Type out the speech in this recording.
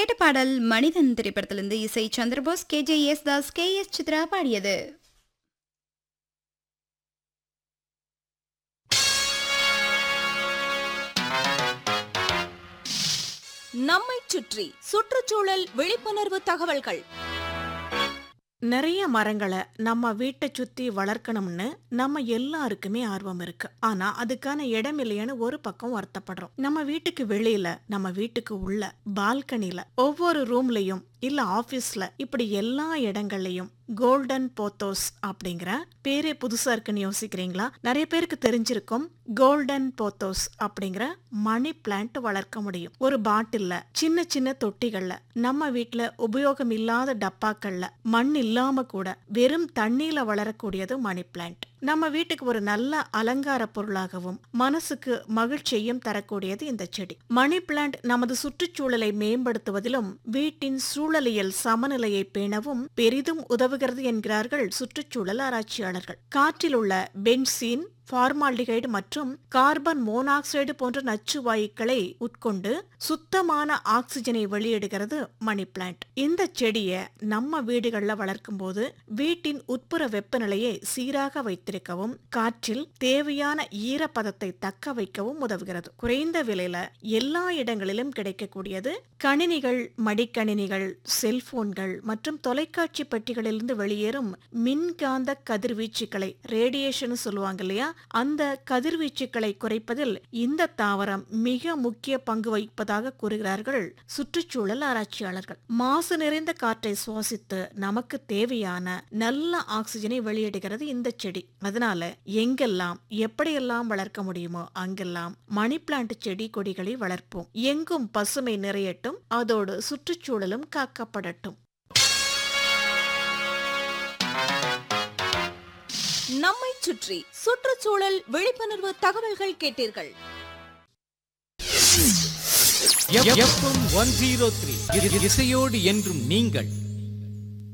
கேட்ட பாடல் மனிதன் திரைப்படத்திலிருந்து இசை Chandrabose K J Yesudas K S Chithra பாடியது நம்மைச் சுற்றி சுற்றுச்சூழல் விழிப்புணர்வு தகவல்கள் நிறைய மரங்களை நம்ம வீட்டை சுத்தி வளர்க்கணும்னு நம்ம எல்லாருக்குமே ஆர்வம் இருக்கு ஆனா அதுக்கான இடம் இல்லைன்னு ஒரு பக்கம் வருத்தப்படுறோம் நம்ம வீட்டுக்கு வெளியில நம்ம வீட்டுக்கு உள்ள பால்கனில ஒவ்வொரு ரூம்லயும் இல்ல ஆபீஸ்ல இப்படி எல்லா இடங்கள்லயும் கோல்டன் போத்தோஸ் அப்படிங்கிற பேரே புதுசா இருக்குன்னு யோசிக்கிறீங்களா நிறைய பேருக்கு தெரிஞ்சிருக்கும் கோல்டன் போத்தோஸ் அப்படிங்கிற மணி பிளான்ட் வளர்க்க முடியும் ஒரு பாட்டில்ல சின்ன சின்ன தொட்டிகள்ல நம்ம வீட்ல உபயோகம் இல்லாத டப்பாக்கள்ல மண் இல்லாம கூட வெறும் தண்ணியில வளரக்கூடியது மணி பிளான்ட் நம்ம வீட்டுக்கு ஒரு நல்ல அலங்கார பொருளாகவும் மனசுக்கு மகிழ்ச்சியையும் தரக்கூடியது இந்த செடி மணி பிளான்ட் நமது சுற்றுச்சூழலை மேம்படுத்துவதிலும் வீட்டின் சூழலியல் சமநிலையை பேணவும் பெரிதும் உதவுகிறது என்கிறார்கள் சுற்றுச்சூழல் ஆராய்ச்சியாளர்கள் காற்றில் உள்ள பென்சீன் ஃபார்மால்டிகைடு மற்றும் கார்பன் மோனாக்சைடு போன்ற நச்சு வாயுக்களை உட்கொண்டு சுத்தமான ஆக்சிஜனை வெளியிடுகிறது மணி பிளான்ட் இந்த செடியை நம்ம வீடுகள்ல வளர்க்கும் போது வீட்டின் உட்புற வெப்பநிலையை சீராக வைத்திருக்கவும் காற்றில் தேவையான ஈரப்பதத்தை தக்க வைக்கவும் உதவுகிறது குறைந்த விலையில எல்லா இடங்களிலும் கிடைக்கக்கூடியது கணினிகள் மடிக்கணினிகள் செல்போன்கள் மற்றும் தொலைக்காட்சி பெட்டிகளிலிருந்து வெளியேறும் மின்காந்த கதிர்வீச்சுக்களை ரேடியேஷன் சொல்லுவாங்க இல்லையா அந்த கதிர்வீச்சுக்களை குறைப்பதில் இந்த தாவரம் மிக முக்கிய பங்கு வகிப்பதாக கூறுகிறார்கள் சுற்றுச்சூழல் ஆராய்ச்சியாளர்கள் மாசு நிறைந்த காற்றை சுவாசித்து நமக்கு தேவையான நல்ல ஆக்சிஜனை வெளியிடுகிறது இந்த செடி அதனால எங்கெல்லாம் எப்படியெல்லாம் வளர்க்க முடியுமோ அங்கெல்லாம் மணி பிளான்ட் செடி கொடிகளை வளர்ப்போம் எங்கும் பசுமை நிறையட்டும் அதோடு சுற்றுச்சூழலும் காக்கப்படட்டும் நம்மைச் சுற்றி சுற்றுச்சூழல் விழிப்புணர்வு தகவல்கள் கேட்டீர்கள் எஃப்எம் ஒன் ஜீரோ த்ரீ இசையோடு என்றும் நீங்கள்